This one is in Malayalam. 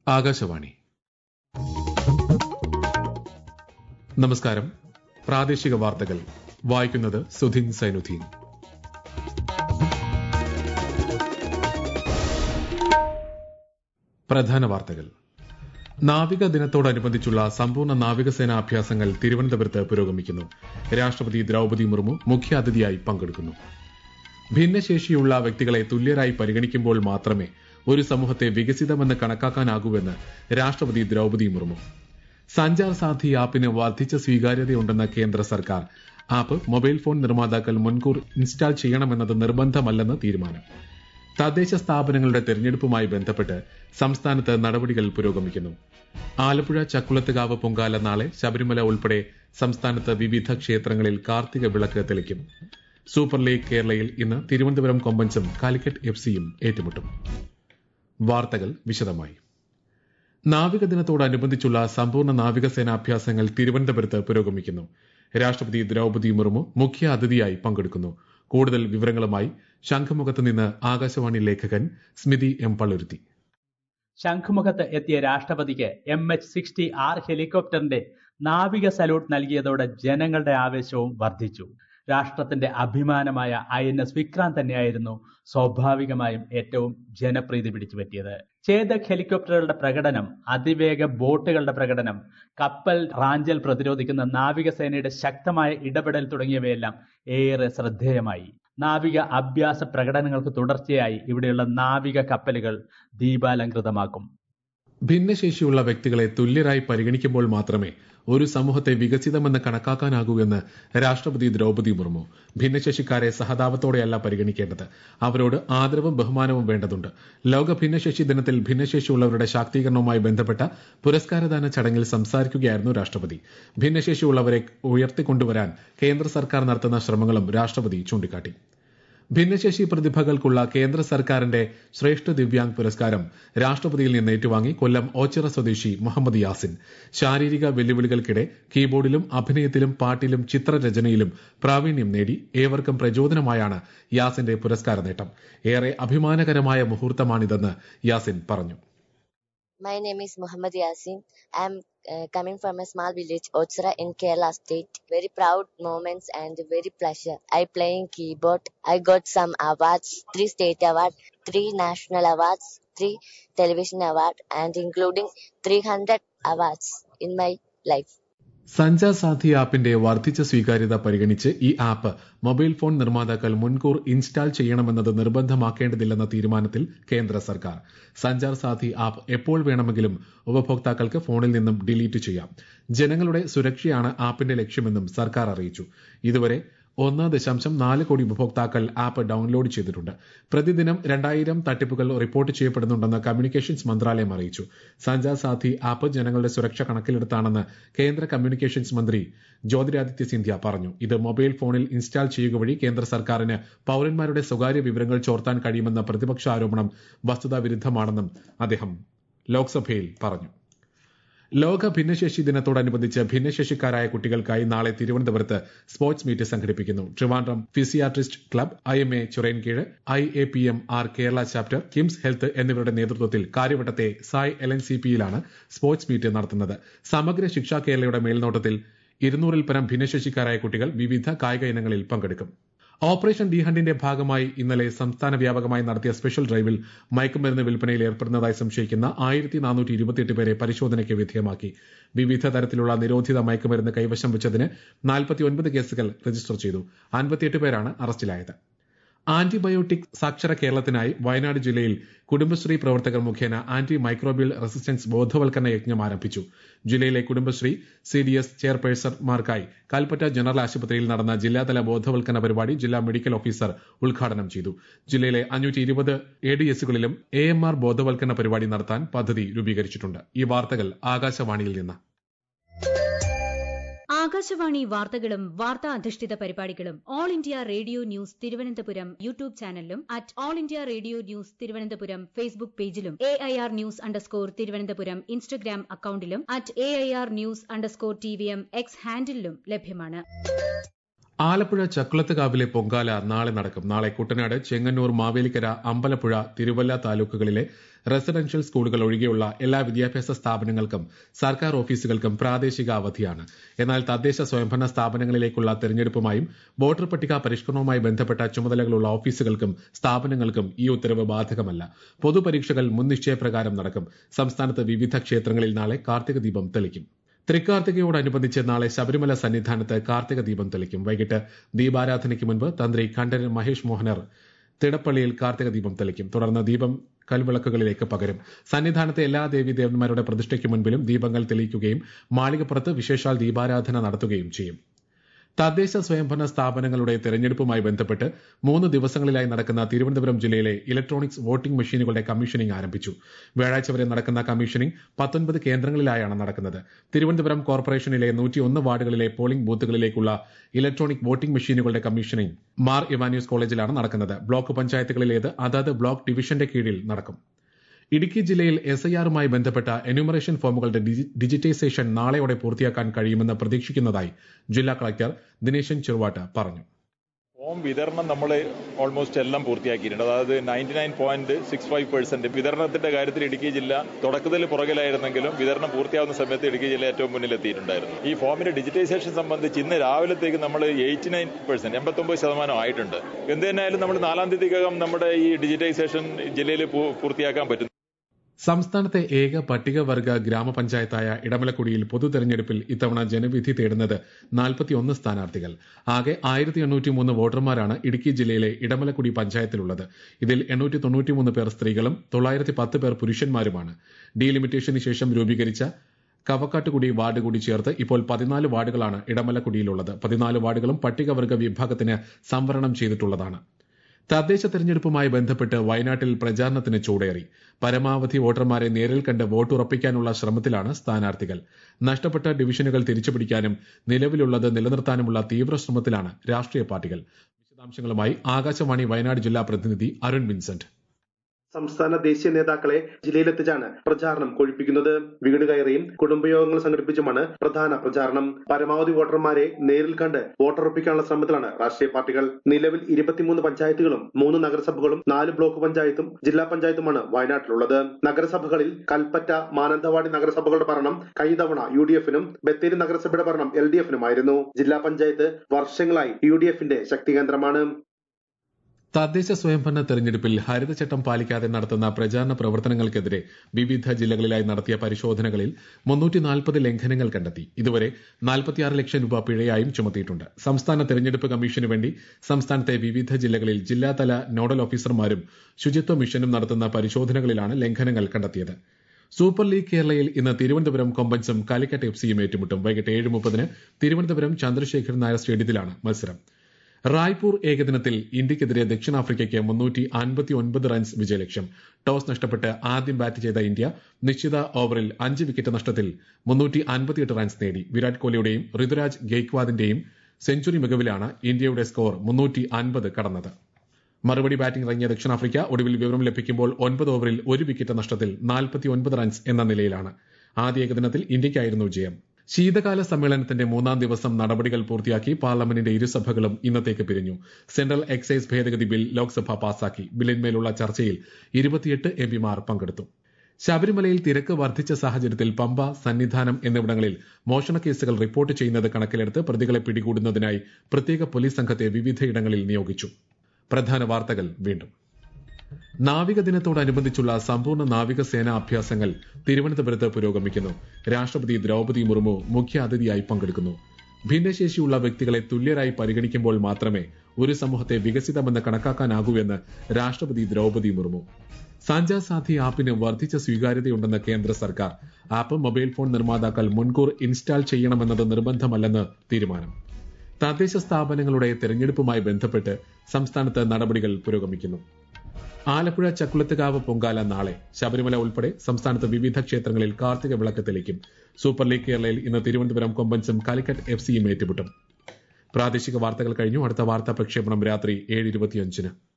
ആകാശവാണി നമസ്കാരം പ്രാദേശിക വാർത്തകൾ വായിക്കുന്നത് സുധിൻ സൈനുദ്ദീൻ പ്രധാന വാർത്തകൾ നാവിക ദിനത്തോടനുബന്ധിച്ചുള്ള സമ്പൂർണ്ണ നാവികസേനാ അഭ്യാസങ്ങൾ തിരുവനന്തപുരത്ത് പുരോഗമിക്കുന്നു രാഷ്ട്രപതി ദ്രൌപതി മുർമു മുഖ്യാതിഥിയായി പങ്കെടുക്കുന്നു ഭിന്നശേഷിയുള്ള വ്യക്തികളെ തുല്യരായി പരിഗണിക്കുമ്പോൾ മാത്രമേ ഒരു സമൂഹത്തെ വികസിതമെന്ന് കണക്കാക്കാനാകൂവെന്ന് രാഷ്ട്രപതി ദ്രൌപതി മുർമു സഞ്ചാർ സാധി ആപ്പിന് വർദ്ധിച്ച സ്വീകാര്യതയുണ്ടെന്ന കേന്ദ്ര സർക്കാർ ആപ്പ് മൊബൈൽ ഫോൺ നിർമ്മാതാക്കൾ മുൻകൂർ ഇൻസ്റ്റാൾ ചെയ്യണമെന്നത് നിർബന്ധമല്ലെന്ന് തീരുമാനം തദ്ദേശ സ്ഥാപനങ്ങളുടെ തെരഞ്ഞെടുപ്പുമായി ബന്ധപ്പെട്ട് സംസ്ഥാനത്ത് നടപടികൾ പുരോഗമിക്കുന്നു ആലപ്പുഴ ചക്കുളത്തുകാവ് പൊങ്കാല നാളെ ശബരിമല ഉൾപ്പെടെ സംസ്ഥാനത്ത് വിവിധ ക്ഷേത്രങ്ങളിൽ കാർത്തിക വിളക്ക് തെളിക്കും സൂപ്പർ ലീഗ് കേരളയിൽ ഇന്ന് തിരുവനന്തപുരം കൊമ്പൻസും കാലിക്കറ്റ് എഫ് സിയും ഏറ്റുമുട്ടും വാർത്തകൾ വിശദമായി നാവിക ദിനത്തോടനുബന്ധിച്ചുള്ള സമ്പൂർണ്ണ നാവികസേനാഭ്യാസങ്ങൾ തിരുവനന്തപുരത്ത് പുരോഗമിക്കുന്നു രാഷ്ട്രപതി ദ്രൌപതി മുർമു മുഖ്യ അതിഥിയായി പങ്കെടുക്കുന്നു കൂടുതൽ വിവരങ്ങളുമായി ശംഖുമുഖത്ത് നിന്ന് ആകാശവാണി ലേഖകൻ സ്മിതി എം പള്ളുരുത്തി ശംഖുമുഖത്ത് എത്തിയ രാഷ്ട്രപതിക്ക് എം എച്ച് സിക്സ്റ്റി ആർ ഹെലികോപ്റ്ററിന്റെ നാവിക സല്യൂട്ട് നൽകിയതോടെ ജനങ്ങളുടെ ആവേശവും വർദ്ധിച്ചു രാഷ്ട്രത്തിന്റെ അഭിമാനമായ ഐ എൻ എസ് വിക്രാന്ത് തന്നെയായിരുന്നു സ്വാഭാവികമായും ഏറ്റവും ജനപ്രീതി പിടിച്ചു പറ്റിയത് ചേതക് ഹെലികോപ്റ്ററുകളുടെ പ്രകടനം അതിവേഗ ബോട്ടുകളുടെ പ്രകടനം കപ്പൽ റാഞ്ചൽ പ്രതിരോധിക്കുന്ന നാവികസേനയുടെ ശക്തമായ ഇടപെടൽ തുടങ്ങിയവയെല്ലാം ഏറെ ശ്രദ്ധേയമായി നാവിക അഭ്യാസ പ്രകടനങ്ങൾക്ക് തുടർച്ചയായി ഇവിടെയുള്ള നാവിക കപ്പലുകൾ ദീപാലങ്കൃതമാക്കും ഭിന്നശേഷിയുള്ള വ്യക്തികളെ തുല്യരായി പരിഗണിക്കുമ്പോൾ മാത്രമേ ഒരു സമൂഹത്തെ വികസിതമെന്ന് കണക്കാക്കാനാകൂ എന്ന് രാഷ്ട്രപതി ദ്രൌപതി മുർമു ഭിന്നശേഷിക്കാരെ സഹതാപത്തോടെയല്ല പരിഗണിക്കേണ്ടത് അവരോട് ആദരവും ബഹുമാനവും വേണ്ടതുണ്ട് ലോക ഭിന്നശേഷി ദിനത്തിൽ ഭിന്നശേഷിയുള്ളവരുടെ ശാക്തീകരണവുമായി ബന്ധപ്പെട്ട പുരസ്കാരദാന ചടങ്ങിൽ സംസാരിക്കുകയായിരുന്നു രാഷ്ട്രപതി ഭിന്നശേഷിയുള്ളവരെ ഉയർത്തിക്കൊണ്ടുവരാൻ കേന്ദ്ര സർക്കാർ നടത്തുന്ന ശ്രമങ്ങളും രാഷ്ട്രപതി ചൂണ്ടിക്കാട്ടി ഭിന്നശേഷി പ്രതിഭകൾക്കുള്ള കേന്ദ്ര സർക്കാരിന്റെ ശ്രേഷ്ഠ ദിവ്യാംഗ് പുരസ്കാരം രാഷ്ട്രപതിയിൽ നിന്ന് ഏറ്റുവാങ്ങി കൊല്ലം ഓച്ചിറ സ്വദേശി മുഹമ്മദ് യാസിൻ ശാരീരിക വെല്ലുവിളികൾക്കിടെ കീബോർഡിലും അഭിനയത്തിലും പാട്ടിലും ചിത്രരചനയിലും പ്രാവീണ്യം നേടി ഏവർക്കും പ്രചോദനമായാണ് യാസിന്റെ പുരസ്കാര നേട്ടം ഏറെ അഭിമാനകരമായ മുഹൂർത്തമാണിതെന്ന് യാസിൻ പറഞ്ഞു My name is Muhammad Yasin. I'm uh, coming from a small village, Ochra in Kerala state. Very proud moments and very pleasure. I playing keyboard. I got some awards, three state awards, three national awards, three television award, and including 300 awards in my life. സഞ്ചാർ സാധി ആപ്പിന്റെ വർദ്ധിച്ച സ്വീകാര്യത പരിഗണിച്ച് ഈ ആപ്പ് മൊബൈൽ ഫോൺ നിർമ്മാതാക്കൾ മുൻകൂർ ഇൻസ്റ്റാൾ ചെയ്യണമെന്നത് നിർബന്ധമാക്കേണ്ടതില്ലെന്ന തീരുമാനത്തിൽ കേന്ദ്ര സർക്കാർ സഞ്ചാർ സാധി ആപ്പ് എപ്പോൾ വേണമെങ്കിലും ഉപഭോക്താക്കൾക്ക് ഫോണിൽ നിന്നും ഡിലീറ്റ് ചെയ്യാം ജനങ്ങളുടെ സുരക്ഷയാണ് ആപ്പിന്റെ ലക്ഷ്യമെന്നും സർക്കാർ അറിയിച്ചു ഇതുവരെ ഒന്ന് ദശാംശം നാല് കോടി ഉപഭോക്താക്കൾ ആപ്പ് ഡൌൺലോഡ് ചെയ്തിട്ടുണ്ട് പ്രതിദിനം രണ്ടായിരം തട്ടിപ്പുകൾ റിപ്പോർട്ട് ചെയ്യപ്പെടുന്നുണ്ടെന്ന് കമ്മ്യൂണിക്കേഷൻസ് മന്ത്രാലയം അറിയിച്ചു സഞ്ചാർ സാധി ആപ്പ് ജനങ്ങളുടെ സുരക്ഷ കണക്കിലെടുത്താണെന്ന് കേന്ദ്ര കമ്മ്യൂണിക്കേഷൻസ് മന്ത്രി ജ്യോതിരാദിത്യ സിന്ധ്യ പറഞ്ഞു ഇത് മൊബൈൽ ഫോണിൽ ഇൻസ്റ്റാൾ ചെയ്യുക വഴി കേന്ദ്ര സർക്കാരിന് പൌരന്മാരുടെ സ്വകാര്യ വിവരങ്ങൾ ചോർത്താൻ കഴിയുമെന്ന പ്രതിപക്ഷ ആരോപണം വസ്തുതാവിരുദ്ധമാണെന്നും അദ്ദേഹം ലോക്സഭയിൽ പറഞ്ഞു ലോക ഭിന്നശേഷി ദിനത്തോടനുബന്ധിച്ച് ഭിന്നശേഷിക്കാരായ കുട്ടികൾക്കായി നാളെ തിരുവനന്തപുരത്ത് സ്പോർട്സ് മീറ്റ് സംഘടിപ്പിക്കുന്നു Trivandrum physiatrist club I M A Chirayinkeezhu I A P M R Kerala chapter KIMS health എന്നിവരുടെ നേതൃത്വത്തിൽ കാര്യവട്ടത്തെ സായ് എൽ എൻ സി പിയിലാണ് സ്പോർട്സ് മീറ്റ് നടത്തുന്നത് സമഗ്ര ശിക്ഷാ കേരളയുടെ മേൽനോട്ടത്തിൽ ഇരുന്നൂറിൽ പരം ഭിന്നശേഷിക്കാരായ കുട്ടികൾ വിവിധ കായിക ഇനങ്ങളിൽ പങ്കെടുക്കും ഓപ്പറേഷൻ ഡി ഹണ്ടിന്റെ ഭാഗമായി ഇന്നലെ സംസ്ഥാന വ്യാപകമായി നടത്തിയ സ്പെഷ്യൽ ഡ്രൈവിൽ മയക്കുമരുന്ന് വിൽപ്പനയിൽ ഏർപ്പെടുന്നതായി സംശയിക്കുന്ന ആയിരത്തി നാനൂറ്റി ഇരുപത്തിയെട്ട് പേരെ പരിശോധനയ്ക്ക് വിധേയമാക്കി വിവിധ തരത്തിലുള്ള നിരോധിത മയക്കുമരുന്ന് കൈവശം വെച്ചതിന് നാൽപ്പത്തിയൊൻപത് കേസുകൾ രജിസ്റ്റർ ചെയ്തു അൻപത്തിയെട്ട് പേരാണ് അറസ്റ്റിലായത് ആന്റിബയോട്ടിക് സാക്ഷര കേരളത്തിനായി വയനാട് ജില്ലയിൽ കുടുംബശ്രീ പ്രവർത്തകർ മുഖേന ആന്റി മൈക്രോബിയൽ റെസിസ്റ്റൻസ് ബോധവൽക്കരണ യജ്ഞം ആരംഭിച്ചു ജില്ലയിലെ കുടുംബശ്രീ സി ഡി എസ് ചെയർപേഴ്സൺമാർക്കായി കൽപ്പറ്റ ജനറൽ ആശുപത്രിയിൽ നടന്ന ജില്ലാതല ബോധവൽക്കരണ പരിപാടി ജില്ലാ മെഡിക്കൽ ഓഫീസർ ഉദ്ഘാടനം ചെയ്തു ജില്ലയിലെ അഞ്ഞൂറ്റി ഇരുപത് എ ഡി എസുകളിലും എ എം ആർ ബോധവൽക്കരണ പരിപാടി നടത്താൻ പദ്ധതി രൂപീകരിച്ചിട്ടുണ്ട് ഈ വാർത്തകൾ ആകാശവാണിയിൽ നിന്ന് ആകാശവാണി വാർത്തകളും വാർത്താ അധിഷ്ഠിത പരിപാടികളും all India radio news Thiruvananthapuram YouTube ചാനലിലും at all India radio news Thiruvananthapuram Facebook പേജിലും A I R news underscore Thiruvananthapuram Instagram അക്കൌണ്ടിലും at A I R news underscore T V M X ഹാൻഡിലും ലഭ്യമാണ് ആലപ്പുഴ ചക്കുളത്തുകാവിലെ പൊങ്കാല നാളെ നടക്കും നാളെ കുട്ടനാട് ചെങ്ങന്നൂർ മാവേലിക്കര അമ്പലപ്പുഴ തിരുവല്ല താലൂക്കുകളിലെ റെസിഡൻഷ്യൽ സ്കൂളുകൾ ഒഴികെയുള്ള എല്ലാ വിദ്യാഭ്യാസ സ്ഥാപനങ്ങൾക്കും സർക്കാർ ഓഫീസുകൾക്കും പ്രാദേശിക അവധിയാണ് എന്നാൽ തദ്ദേശ സ്വയംഭരണ സ്ഥാപനങ്ങളിലേക്കുള്ള തെരഞ്ഞെടുപ്പുമായും വോട്ടർ പട്ടിക പരിഷ്കരണവുമായി ബന്ധപ്പെട്ട ചുമതലകളുള്ള ഓഫീസുകൾക്കും സ്ഥാപനങ്ങൾക്കും ഈ ഉത്തരവ് ബാധകമല്ല പൊതുപരീക്ഷകൾ മുൻ നിശ്ചയപ്രകാരം നടക്കും സംസ്ഥാനത്ത് വിവിധ ക്ഷേത്രങ്ങളിൽ നാളെ കാർത്തിക ദീപം തെളിക്കും തൃക്കാർത്തികയോടനുബന്ധിച്ച് നാളെ ശബരിമല സന്നിധാനത്ത് കാർത്തിക ദീപം തെളിക്കും വൈകിട്ട് ദീപാരാധനയ്ക്ക് മുൻപ് തന്ത്രി കണ്ഠരൻ മഹേഷ് മോഹനർ തിടപ്പള്ളിയിൽ കാർത്തിക ദീപം തെളിക്കും തുടർന്ന് ദീപം കൽവിളക്കുകളിലേക്ക് പകരും സന്നിധാനത്തെ എല്ലാ ദേവീദേവന്മാരുടെ പ്രതിഷ്ഠയ്ക്ക് മുൻപിലും ദീപങ്ങൾ തെളിയിക്കുകയും മാളികപ്പുറത്ത് വിശേഷാൽ ദീപാരാധന നടത്തുകയും ചെയ്യും തദ്ദേശ സ്വയംഭരണ സ്ഥാപനങ്ങളുടെ തെരഞ്ഞെടുപ്പുമായി ബന്ധപ്പെട്ട് മൂന്ന് ദിവസങ്ങളിലായി നടക്കുന്ന തിരുവനന്തപുരം ജില്ലയിലെ ഇലക്ട്രോണിക്സ് വോട്ടിംഗ് മെഷീനുകളുടെ കമ്മീഷനിംഗ് ആരംഭിച്ചു വ്യാഴാഴ്ച വരെ നടക്കുന്ന കമ്മീഷനിംഗ് പത്തൊൻപത് കേന്ദ്രങ്ങളിലായാണ് നടക്കുന്നത് തിരുവനന്തപുരം കോർപ്പറേഷനിലെ നൂറ്റിയൊന്ന് വാർഡുകളിലെ പോളിംഗ് ബൂത്തുകളിലേക്കുള്ള ഇലക്ട്രോണിക് വോട്ടിംഗ് മെഷീനുകളുടെ കമ്മീഷനിംഗ് മാർ ഇവാന്യൂസ് കോളേജിലാണ് നടക്കുന്നത് ബ്ലോക്ക് പഞ്ചായത്തുകളിലേത് അതത് ബ്ലോക്ക് ഡിവിഷന്റെ കീഴിൽ നടക്കും ഇടുക്കി ജില്ലയിൽ എസ് ഐ ആറുമായി ബന്ധപ്പെട്ട എന്യൂമറേഷൻ ഫോമുകളുടെ ഡിജിറ്റൈസേഷൻ നാളെയോടെ പൂർത്തിയാക്കാൻ കഴിയുമെന്ന് പ്രതീക്ഷിക്കുന്നതായി ജില്ലാ കളക്ടർ ദിനേശൻ ചെറുവാട്ട് പറഞ്ഞു ഫോം വിതരണം നമ്മൾ ഓൾമോസ്റ്റ് എല്ലാം പൂർത്തിയാക്കിയിട്ടുണ്ട് അതായത് ninety nine point six five percent വിതരണത്തിന്റെ കാര്യത്തിൽ ഇടുക്കി ജില്ല തുടക്കത്തിൽ പുറകിലായിരുന്നെങ്കിലും വിതരണം പൂർത്തിയാവുന്ന സമയത്ത് ഇടുക്കി ജില്ല ഏറ്റവും മുന്നിലെത്തിയിട്ടുണ്ടായിരുന്നു ഈ ഫോമിന്റെ ഡിജിറ്റൈസേഷൻ സംബന്ധിച്ച് ഇന്ന് രാവിലത്തേക്ക് നമ്മൾ എയ്റ്റി നയൻ പെർസെന്റ് എൺപത്തൊമ്പത് ശതമാനം ആയിട്ടുണ്ട് എന്ത് തന്നെയായാലും നമ്മൾ നാലാം തീയതിക്കകം നമ്മുടെ ഈ ഡിജിറ്റൈസേഷൻ ജില്ലയിൽ പൂർത്തിയാക്കാൻ പറ്റും സംസ്ഥാനത്തെ ഏക പട്ടികവർഗ ഗ്രാമപഞ്ചായത്തായ ഇടമലക്കുടിയിൽ പൊതു തെരഞ്ഞെടുപ്പിൽ ഇത്തവണ ജനവിധി തേടുന്നത് നാൽപ്പത്തിയൊന്ന് സ്ഥാനാർത്ഥികൾ ആകെ ആയിരത്തി എണ്ണൂറ്റി മൂന്ന് വോട്ടർമാരാണ് ഇടുക്കി ജില്ലയിലെ ഇടമലക്കുടി പഞ്ചായത്തിലുള്ളത് ഇതിൽ എണ്ണൂറ്റി തൊണ്ണൂറ്റിമൂന്ന് പേർ സ്ത്രീകളും തൊള്ളായിരത്തി പത്ത് പേർ പുരുഷന്മാരുമാണ് ഡീലിമിറ്റേഷന് ശേഷം രൂപീകരിച്ച കവക്കാട്ടുകുടി വാർഡ് കൂടി ചേർത്ത് ഇപ്പോൾ പതിനാല് വാർഡുകളാണ് ഇടമലക്കുടിയിലുള്ളത് പതിനാല് വാർഡുകളും പട്ടികവർഗ വിഭാഗത്തിന് സംവരണം ചെയ്തിട്ടുള്ളതാണ് തദ്ദേശ തെരഞ്ഞെടുപ്പുമായി ബന്ധപ്പെട്ട് വയനാട്ടിൽ പ്രചാരണത്തിന് ചൂടേറി പരമാവധി വോട്ടർമാരെ നേരിൽ കണ്ട് വോട്ടുറപ്പിക്കാനുള്ള ശ്രമത്തിലാണ് സ്ഥാനാർത്ഥികൾ നഷ്ടപ്പെട്ട ഡിവിഷനുകൾ തിരിച്ചുപിടിക്കാനും നിലവിലുള്ളത് നിലനിർത്താനുമുള്ള തീവ്ര ശ്രമത്തിലാണ് രാഷ്ട്രീയ പാർട്ടികൾ വിശദാംശങ്ങളുമായി ആകാശവാണി വയനാട് ജില്ലാ പ്രതിനിധി അരുൺ വിൻസെന്റ് സംസ്ഥാന ദേശീയ നേതാക്കളെ ജില്ലയിലെത്തിച്ചാണ് പ്രചാരണം കൊഴിപ്പിക്കുന്നത് വീട് കയറിയും കുടുംബയോഗങ്ങൾ സംഘടിപ്പിച്ചുമാണ് പ്രധാന പ്രചാരണം പരമാവധി വോട്ടർമാരെ നേരിൽ കണ്ട് വോട്ടുറപ്പിക്കാനുള്ള ശ്രമത്തിലാണ് രാഷ്ട്രീയ പാർട്ടികൾ നിലവിൽ ഇരുപത്തിമൂന്ന് പഞ്ചായത്തുകളും മൂന്ന് നഗരസഭകളും നാല് ബ്ലോക്ക് പഞ്ചായത്തും ജില്ലാ പഞ്ചായത്തുമാണ് വയനാട്ടിലുള്ളത് നഗരസഭകളിൽ കൽപ്പറ്റ മാനന്തവാടി നഗരസഭകളുടെ ഭരണം കഴിഞ്ഞ തവണ യു ഡി എഫിനും ബത്തേരി നഗരസഭയുടെ ഭരണം എൽ ഡി എഫിനുമായിരുന്നു ജില്ലാ പഞ്ചായത്ത് വർഷങ്ങളായി യു ഡി എഫിന്റെ ശക്തികേന്ദ്രമാണ് തദ്ദേശ സ്വയംഭരണ തെരഞ്ഞെടുപ്പിൽ ഹരിതചട്ടം പാലിക്കാതെ നടത്തുന്ന പ്രചാരണ പ്രവർത്തനങ്ങൾക്കെതിരെ വിവിധ ജില്ലകളിലായി നടത്തിയ പരിശോധനകളിൽ മുന്നൂറ്റി നാൽപ്പത് ലംഘനങ്ങൾ കണ്ടെത്തി ഇതുവരെ നാൽപ്പത്തിയാറ് ലക്ഷം രൂപ പിഴയായും ചുമത്തിയിട്ടുണ്ട് സംസ്ഥാന തെരഞ്ഞെടുപ്പ് കമ്മീഷന് വേണ്ടി സംസ്ഥാനത്തെ വിവിധ ജില്ലകളിൽ ജില്ലാതല നോഡൽ ഓഫീസർമാരും ശുചിത്വ മിഷനും നടത്തുന്ന പരിശോധനകളിലാണ് ലംഘനങ്ങൾ കണ്ടെത്തിയത് സൂപ്പർ ലീഗ് കേരളയിൽ ഇന്ന് തിരുവനന്തപുരം കൊമ്പൻസും കാലിക്കറ്റ് എഫ് സിയും ഏറ്റുമുട്ടും വൈകിട്ട് ഏഴ് മുപ്പതിന് തിരുവനന്തപുരം ചന്ദ്രശേഖരൻ നായർ സ്റ്റേഡിയത്തിലാണ് മത്സരം റായ്പൂർ ഏകദിനത്തിൽ ഇന്ത്യക്കെതിരെ ദക്ഷിണാഫ്രിക്കയ്ക്ക് മുന്നൂറ്റി അൻപത്തി ഒൻപത് റൺസ് വിജയലക്ഷ്യം ടോസ് നഷ്ടപ്പെട്ട് ആദ്യം ബാറ്റ് ചെയ്ത ഇന്ത്യ നിശ്ചിത ഓവറിൽ അഞ്ച് വിക്കറ്റ് നഷ്ടത്തിൽ മുന്നൂറ്റി അൻപത്തിയെട്ട് റൺസ് നേടി വിരാട് കോഹ്ലിയുടെയും ഋതുരാജ് ഗെയ്ക്വാദിന്റെയും സെഞ്ചുറി മികവിലാണ് ഇന്ത്യയുടെ സ്കോർ മുന്നൂറ്റി അൻപത് കടന്നത് മറുപടി ബാറ്റിംഗ് ഇറങ്ങിയ ദക്ഷിണാഫ്രിക്ക ഒടുവിൽ വിവരം ലഭിക്കുമ്പോൾ ഒൻപത് ഓവറിൽ ഒരു വിക്കറ്റ് നഷ്ടത്തിൽ നാൽപ്പത്തി ഒൻപത് റൺസ് എന്ന നിലയിലാണ് ആദ്യ ഏകദിനത്തിൽ ഇന്ത്യയ്ക്കായിരുന്നു ജയം ശീതകാല സമ്മേളനത്തിന്റെ മൂന്നാം ദിവസം നടപടികൾ പൂർത്തിയാക്കി പാർലമെന്റിന്റെ ഇരുസഭകളും ഇന്നത്തേക്ക് പിരിഞ്ഞു സെൻട്രൽ എക്സൈസ് ഭേദഗതി ബിൽ ലോക്സഭ പാസാക്കി ബില്ലിന്മേലുള്ള ചർച്ചയിൽ ഇരുപത്തിയെട്ട് എംപിമാർ പങ്കെടുത്തു ശബരിമലയിൽ തിരക്ക് വർദ്ധിച്ച സാഹചര്യത്തിൽ പമ്പ സന്നിധാനം എന്നിവിടങ്ങളിൽ മോഷണ കേസുകൾ റിപ്പോർട്ട് ചെയ്യുന്നത് കണക്കിലെടുത്ത് പ്രതികളെ പിടികൂടുന്നതിനായി പ്രത്യേക പോലീസ് സംഘത്തെ വിവിധയിടങ്ങളിൽ നിയോഗിച്ചു പ്രധാന വാർത്തകൾ വീണ്ടും നാവിക ദിനത്തോടനുബന്ധിച്ചുള്ള സമ്പൂർണ്ണ നാവികസേനാ അഭ്യാസങ്ങൾ തിരുവനന്തപുരത്ത് പുരോഗമിക്കുന്നു രാഷ്ട്രപതി ദ്രൌപതി മുർമു മുഖ്യ അതിഥിയായി പങ്കെടുക്കുന്നു ഭിന്നശേഷിയുള്ള വ്യക്തികളെ തുല്യരായി പരിഗണിക്കുമ്പോൾ മാത്രമേ ഒരു സമൂഹത്തെ വികസിതമെന്ന് കണക്കാക്കാനാകൂ എന്ന് രാഷ്ട്രപതി ദ്രൌപതി മുർമു സാഞ്ചാ സാഥി ആപ്പിന് വർദ്ധിച്ച സ്വീകാര്യതയുണ്ടെന്ന് കേന്ദ്ര സർക്കാർ ആപ്പ് മൊബൈൽ ഫോൺ നിർമ്മാതാക്കൾ മുൻകൂർ ഇൻസ്റ്റാൾ ചെയ്യണമെന്നത് നിർബന്ധമല്ലെന്ന് തീരുമാനം തദ്ദേശ സ്ഥാപനങ്ങളുടെ തെരഞ്ഞെടുപ്പുമായി ബന്ധപ്പെട്ട് സംസ്ഥാനത്ത് നടപടികൾ പുരോഗമിക്കുന്നു ആലപ്പുഴ ചക്കുളത്തുകാവ് പൊങ്കാല നാളെ ശബരിമല ഉൾപ്പെടെ സംസ്ഥാനത്ത് വിവിധ ക്ഷേത്രങ്ങളിൽ കാർത്തിക വിളക്ക് തെളിക്കും സൂപ്പർ ലീഗ് കേരളയിൽ ഇന്ന് തിരുവനന്തപുരം കൊമ്പൻസും കാലിക്കറ്റ് എഫ് സിയും ഏറ്റുമുട്ടും പ്രാദേശിക വാർത്തകൾ കഴിഞ്ഞു അടുത്ത വാർത്താ പ്രക്ഷേപണം രാത്രി ഏഴ് ഇരുപത്തിയഞ്ചിന്